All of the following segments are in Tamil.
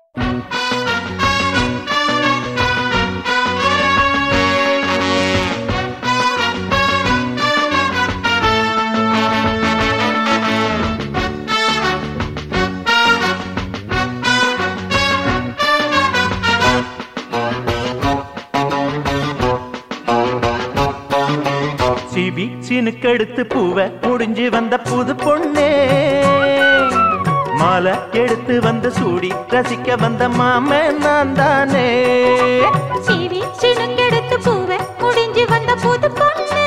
சிவி சினுக்கெடுத்து பூவை முடிஞ்சு வந்த புது பொண்ணே மாலை எடுத்து வந்து சூடி ரசிக்க வந்த மாமன் நான் தானே சீவி சினுங்கெடுத்து பூவை முடிஞ்சு வந்த புது பொண்ணு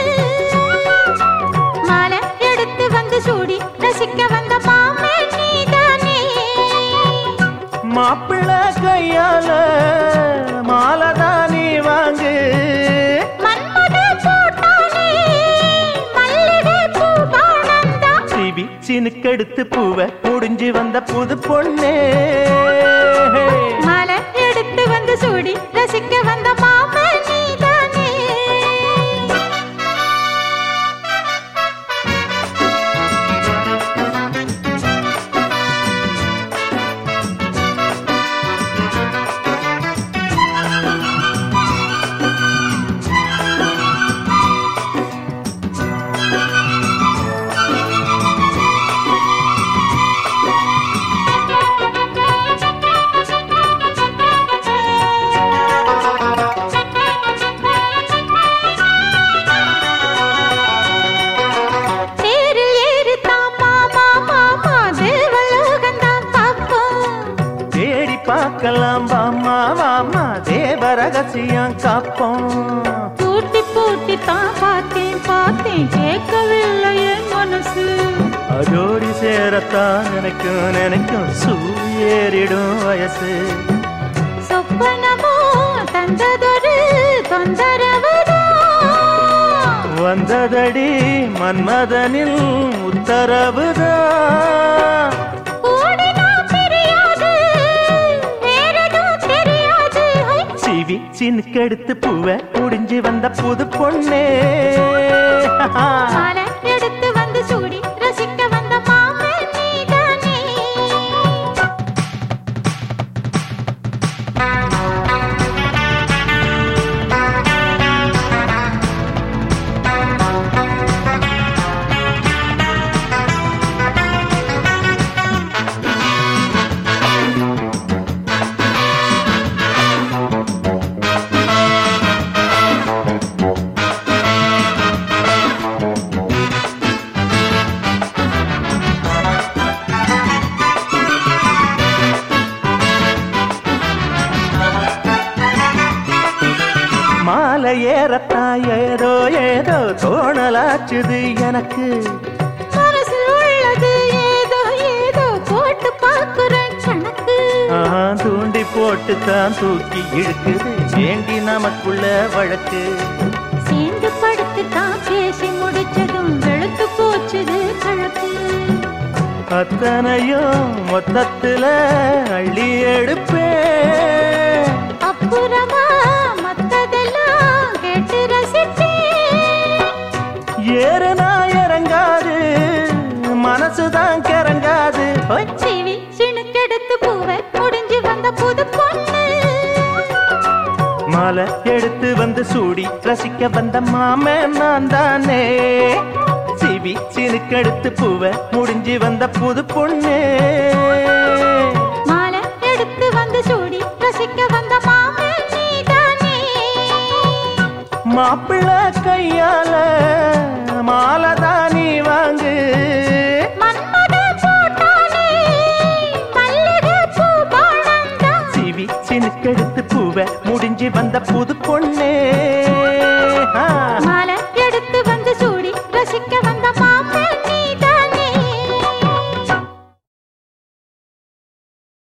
மாலை எடுத்து வந்து சூடி ரசிக்க வந்த மாமே நீதானே மாப்பிள்ள கையால மாலை தான் நீ வாங்கு மன்மத போட்டானே மல்லிகை பூபானந்தா சிவி சினுக்கெடுத்து பூவை முடிஞ்சு வந்த புது பொண்ணே மாலை எடுத்து வந்து சூடி ரசிக்க வந்த மாமே நீதானே தேரில் ஏறித்தான் மாமா மாமா தேவலோகந்தான் பார்ப்போம் தேடி பார்க்கலாம் வாமா வாமா தேவ ரகசியம் காப்போம் பூட்டி பூட்டி தான் பார்த்தேன் பார்த்தேன் கேட்கவில்லை என் மனசு அதோடி சேரத்தான் நினைக்கும் நினைக்கும் சூரியேறிடும் வயசு சொப்பனமோ தந்ததொரு தொந்தரவுதான் வந்ததடி மன்மதனில் உத்தரவுதான் ஓடினா தெரியாது வேறெதுவும் தெரியாது ஹை! சிவி சினுக்கெடுத்து பூவை முடிஞ்சு வந்த புது பொண்ணே மாலை எடுத்து வந்து சூடி ரசிக்க வந்த மாமன் நீதானே மாலை ஏறத்தான் ஏதோ ஏதோ தோணலாச்சுது எனக்கு மனசில் உள்ளது ஏதோ ஏதோ போட்டு பார்க்கிறேன் கணக்கு ஆஹா, தூண்டி போட்டு தான் தூக்கி இழுக்குது வேண்டி நமக்குள்ள வழக்கு சேர்ந்து படுத்து தான் பேசி முடிச்சதும் வெளுத்து போச்சுது கழக்கு அத்தனையும் மொத்தத்துல அள்ளி எடுப்பேன் அப்புறமா மத்ததெல்லாம் கேட்டு ரசிச்சேன் ஏறுனா இறங்காது மனசுதான் கிறங்காது ஹோய். சிவி சிணுக்கெடுத்து பூவை முடிஞ்சு வந்த புது பொண்ணு மாலை எடுத்து வந்து சூடி ரசிக்க வந்த மாமன் நான் தானே சிவி சினுக்கெடுத்து பூவை முடிஞ்சு வந்த புது பொண்ணு மாலை எடுத்து வந்து சூடி ரசிக்க வந்த மாமன் நீதானே மாப்பிள்ள கையால மாலை தான் நீ வாங்கு மன்மத போட்டானே மல்லிகை பூபானந்தம் சிவி சினுக்கெடுத்து பூவை முடிஞ்சு வந்த புது பொண்ணே ஆ. மாலை